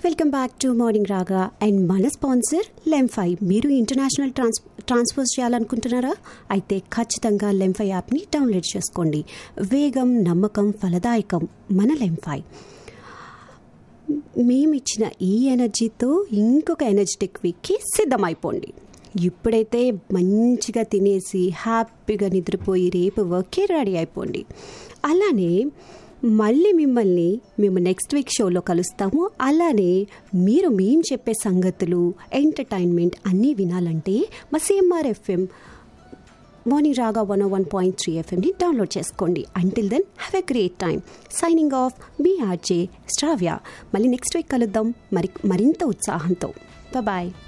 welcome back to morning Raga and మన sponsor లెంఫై మీరు ఇంటర్నేషనల్ ట్రాన్స్ ట్రాన్స్ఫర్స్ చేయాలనుకుంటున్నారా అయితే ఖచ్చితంగా లెంఫై యాప్ని డౌన్లోడ్ చేసుకోండి వేగం నమ్మకం ఫలదాయకం మన లెంఫై మేమిచ్చిన ఈ ఎనర్జీతో ఇంకొక ఎనర్జెటిక్ వీక్కి సిద్ధమైపోండి ఇప్పుడైతే మంచిగా తినేసి హ్యాపీగా నిద్రపోయి రేపు వర్క్కి రెడీ అయిపోండి అలానే మళ్ళీ మిమ్మల్ని మేము నెక్స్ట్ వీక్ షోలో కలుస్తాము అలానే మీరు మేము చెప్పే సంగతులు ఎంటర్టైన్మెంట్ అన్నీ వినాలంటే మా CMR FM morning Raga one one point three ఎఫ్ఎంని డౌన్లోడ్ చేసుకోండి until then have a great time signing off B RJ Stravya మళ్ళీ నెక్స్ట్ వీక్ కలుద్దాం మరి మరింత ఉత్సాహంతో బాయ్